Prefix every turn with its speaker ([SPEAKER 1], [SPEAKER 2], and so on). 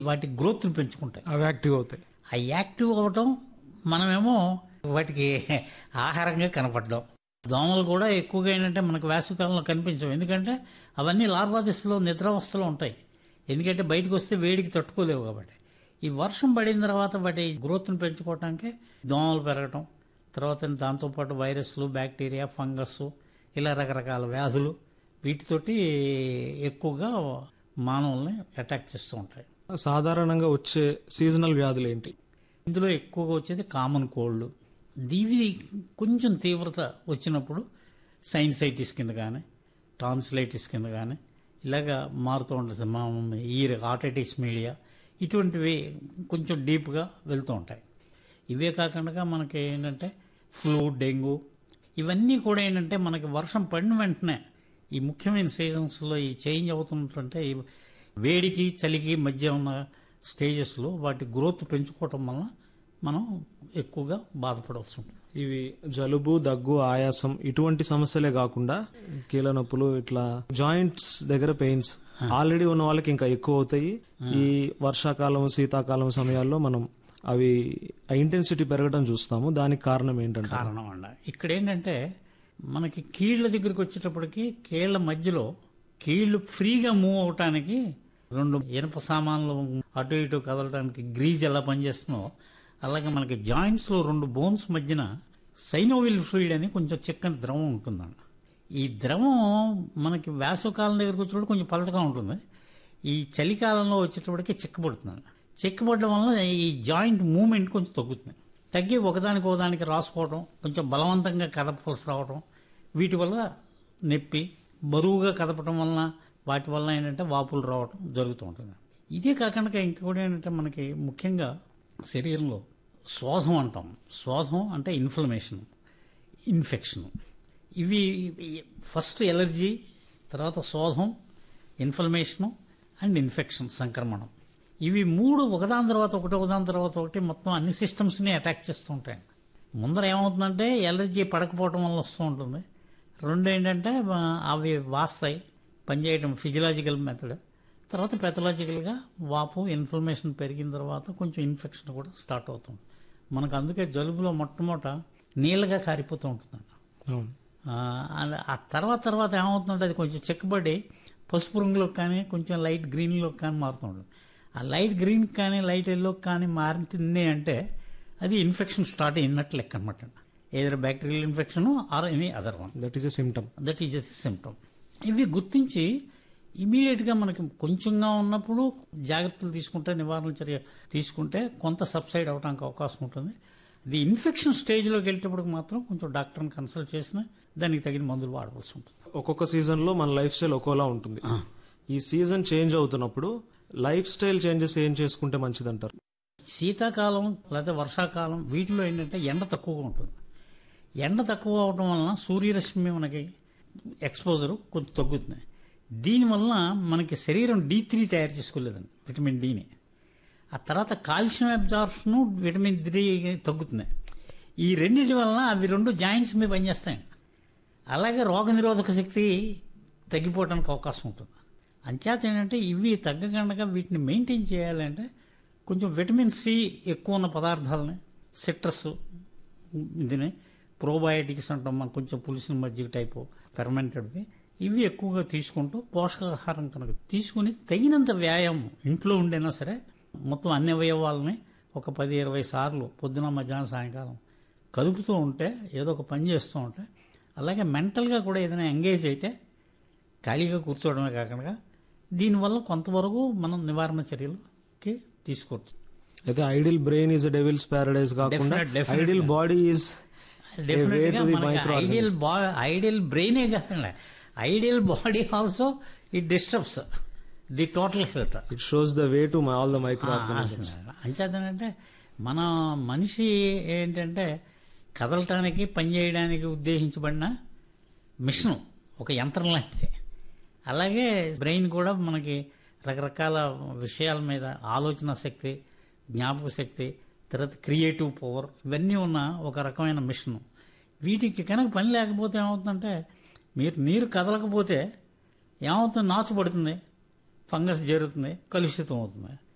[SPEAKER 1] వాటి గ్రోత్ని పెంచుకుంటాయి
[SPEAKER 2] అవి యాక్టివ్ అవుతాయి
[SPEAKER 1] ఆ యాక్టివ్ అవ్వటం మనమేమో వాటికి ఆహారంగా కనపడడం దోమలు కూడా ఎక్కువగా ఏంటంటే మనకు వేసవికాలంలో కనిపించవు ఎందుకంటే అవన్నీ లార్వాదిశలో నిద్రావస్థలో ఉంటాయి ఎందుకంటే బయటకు వస్తే వేడికి తట్టుకోలేవు కాబట్టి ఈ వర్షం పడిన తర్వాత వాటి గ్రోత్ని పెంచుకోవటానికి దోమలు పెరగటం తర్వాత దాంతోపాటు వైరస్లు బ్యాక్టీరియా ఫంగస్ ఇలా రకరకాల వ్యాధులు వీటితోటి ఎక్కువగా మానవుల్ని అటాక్ చేస్తూ ఉంటాయి
[SPEAKER 2] సాధారణంగా వచ్చే సీజనల్ వ్యాధులు ఏంటి
[SPEAKER 1] ఇందులో ఎక్కువగా వచ్చేది కామన్ కోల్డ్ ఇవి కొంచెం తీవ్రత వచ్చినప్పుడు సైన్సైటిస్ కింద కానీ టాన్సిలైటిస్ కింద కానీ ఇలాగా మారుతూ ఉంటుంది మా ఈ ఆటైటిస్ మీడియా ఇటువంటివి కొంచెం డీప్గా వెళ్తూ ఉంటాయి ఇవే కాకుండా మనకి ఏంటంటే ఫ్లూ డెంగ్యూ ఇవన్నీ కూడా ఏంటంటే మనకి వర్షం పడిన వెంటనే ఈ ముఖ్యమైన సీజన్స్లో ఈ చేంజ్ అవుతుంటుంటే ఈ వేడికి చలికి మధ్య ఉన్న స్టేజెస్లో వాటి గ్రోత్ పెంచుకోవటం వల్ల మనం ఎక్కువగా బాధపడవలసి ఉంటుంది
[SPEAKER 2] ఇవి జలుబు దగ్గు ఆయాసం ఇటువంటి సమస్యలే కాకుండా కీళ్ళ నొప్పులు ఇట్లా జాయింట్స్ దగ్గర పెయిన్స్ ఆల్రెడీ ఉన్న వాళ్ళకి ఇంకా ఎక్కువ అవుతాయి ఈ వర్షాకాలం శీతాకాలం సమయాల్లో మనం అవి ఇంటెన్సిటీ పెరగడం చూస్తాము దానికి కారణం ఏంటంటే
[SPEAKER 1] కారణం అండ ఇక్కడ ఏంటంటే మనకి కీళ్ళ దగ్గరికి వచ్చేటప్పటికి కీళ్ళ మధ్యలో కీళ్లు ఫ్రీగా మూవ్ అవటానికి రెండు ఇనప సామాన్లు అటు ఇటు కదలడానికి గ్రీజ్ ఎలా పనిచేస్తుందో అలాగే మనకి జాయింట్స్ లో రెండు బోన్స్ మధ్యన సైనోవిల్ ఫ్లూయిడ్ అని కొంచెం చిక్కని ద్రవం ఉంటుందండి ఈ ద్రవం మనకి వేసవకాలం దగ్గరికి వచ్చేటప్పుడు కొంచెం పలచగా ఉంటుంది ఈ చలికాలంలో వచ్చేటప్పటికి చిక్కబడుతుంది చిక్కబడడం వల్ల ఈ జాయింట్ మూమెంట్ కొంచెం తగ్గుతుంది తగ్గి ఒకదానికి ఒకదానికి రాసుకోవడం కొంచెం బలవంతంగా కదపవలసి రావడం వీటి వల్ల నొప్పి బరువుగా కదపడం వలన వాటి వల్ల ఏంటంటే వాపులు రావడం జరుగుతూ ఉంటుంది ఇదే కాకుండా ఇంకొకటి ఏంటంటే మనకి ముఖ్యంగా శరీరంలో శోధం అంటాం శోధం అంటే ఇన్ఫ్లమేషన్ ఇన్ఫెక్షన్ ఇవి ఫస్ట్ ఎలర్జీ తర్వాత శోధం ఇన్ఫ్లమేషను అండ్ ఇన్ఫెక్షన్ సంక్రమణం ఇవి మూడు ఒకదాని తర్వాత ఒకటి ఒకదాని తర్వాత ఒకటి మొత్తం అన్ని సిస్టమ్స్ని అటాక్ చేస్తూ ఉంటాయి ముందర ఏమవుతుందంటే ఎలర్జీ పడకపోవడం వల్ల వస్తూ ఉంటుంది రెండు ఏంటంటే ఆ, అవి వాస్తాయి పనిచేయడం ఫిజియలాజికల్ మెథడ్ తర్వాత పెథలాజికల్గా వాపు ఇన్ఫ్లమేషన్ పెరిగిన తర్వాత కొంచెం ఇన్ఫెక్షన్ కూడా స్టార్ట్ అవుతుంది మనకు అందుకే జలుబులో మొట్టమొదట నీళ్ళగా కారిపోతూ ఉంటుందండి
[SPEAKER 2] అవును.
[SPEAKER 1] ఆ, అలా- ఆ తర్వాత తర్వాత ఏమవుతుందంటే అది కొంచెం చెక్కబడి పసుపు రంగులోకి కానీ కొంచెం లైట్ గ్రీన్లోకి కానీ మారుతూ ఉంటుంది ఆ లైట్ గ్రీన్ కానీ లైట్ ఎల్లోకి కానీ మారింది అంటే అది ఇన్ఫెక్షన్ స్టార్ట్ అయినట్లు లెక్క అనమాట ఏదైనా bacterial infection or any other one
[SPEAKER 2] that is a symptom
[SPEAKER 1] that is a symptom ఇవి గుర్తించి ఇమీడియట్గా మనకి కొంచెంగా ఉన్నప్పుడు జాగ్రత్తలు తీసుకుంటే నివారణ చర్య తీసుకుంటే కొంత సబ్సైడ్ అవడానికి అవకాశం ఉంటుంది ఇది ఇన్ఫెక్షన్ స్టేజ్లోకి వెళ్ళేటప్పుడు మాత్రం కొంచెం డాక్టర్ని కన్సల్ట్ చేసిన దానికి తగిన మందులు వాడవలసి ఉంటుంది
[SPEAKER 2] ఒక్కొక్క సీజన్ లో మన లైఫ్ స్టైల్ ఒక్కోలా ఉంటుంది ఈ సీజన్ చేంజ్ అవుతున్నప్పుడు లైఫ్ స్టైల్ చేంజెస్ ఏం చేసుకుంటే మంచిదంటారు
[SPEAKER 1] శీతాకాలం లేదా వర్షాకాలం వీటిలో ఏంటంటే ఎండ తక్కువగా ఉంటుంది ఎండ తక్కువ అవడం వలన సూర్యరశ్మి మనకి ఎక్స్పోజర్ కొంచెం తగ్గుతుంది దీనివల్ల మనకి శరీరం డి త్రీ తయారు చేసుకోలేదండి విటమిన్ డిని ఆ తర్వాత కాల్షియం అబ్జార్ప్షన్ విటమిన్ డి తగ్గుతుంది ఈ రెండింటి వలన అవి రెండు జాయింట్స్ మీద పనిచేస్తాయండి అలాగే రోగనిరోధక శక్తి తగ్గిపోవడానికి అవకాశం ఉంటుంది అంచేత ఏంటంటే ఇవి తగ్గకుండా వీటిని మెయింటైన్ చేయాలంటే కొంచెం విటమిన్ సి ఎక్కువ ఉన్న పదార్థాలని సిట్రస్ ఇదిని ప్రోబయోటిక్స్ అంటాం మనం కొంచెం పులిసిన మజ్జిగ టైపు ఫెర్మెంటెడ్వి ఇవి ఎక్కువగా తీసుకుంటూ పోషకాహారం కనుక తీసుకుని తగినంత వ్యాయామం ఇంట్లో ఉండైనా సరే మొత్తం అన్ని అవయవాలని ఒక పది ఇరవై సార్లు పొద్దున మధ్యాహ్నం సాయంకాలం కదుపుతూ ఉంటే ఏదో ఒక పని చేస్తూ ఉంటే అలాగే మెంటల్గా కూడా ఏదైనా ఎంగేజ్ అయితే ఖాళీగా కూర్చోవడమే కాకుండా దీనివల్ల కొంతవరకు మనం నివారణ చర్యలకి తీసుకోవచ్చు
[SPEAKER 2] అయితే ideal brain is devil's paradise కాకుండా
[SPEAKER 1] Definite- definitely.
[SPEAKER 2] Ideal body is
[SPEAKER 1] definite గా
[SPEAKER 2] to the
[SPEAKER 1] మనకి
[SPEAKER 2] microorganisms.
[SPEAKER 1] ఐడియల్ బా ఐడియల్ బ్రెయినే కాదండి ideal body also it disturbs the total health
[SPEAKER 2] it shows the way to all the micro organisms
[SPEAKER 1] అంచేతనంటే మన మనిషి ఏంటంటే కదలటానికి పనిచేయడానికి ఉద్దేశించబడిన మిషన్ ఒక యంత్రం లాంటిది అలాగే బ్రెయిన్ కూడా మనకి రకరకాల విషయాల మీద ఆలోచన శక్తి జ్ఞాపక శక్తి తర్వాత క్రియేటివ్ పవర్ ఇవన్నీ ఉన్న ఒక రకమైన మిషన్ వీటికి కనుక పని లేకపోతే ఏమవుతుందంటే మీరు నీరు కదలకపోతే ఏమవుతుంది నాచు పడుతుంది ఫంగస్ చేరుతుంది కలుషితం అవుతుంది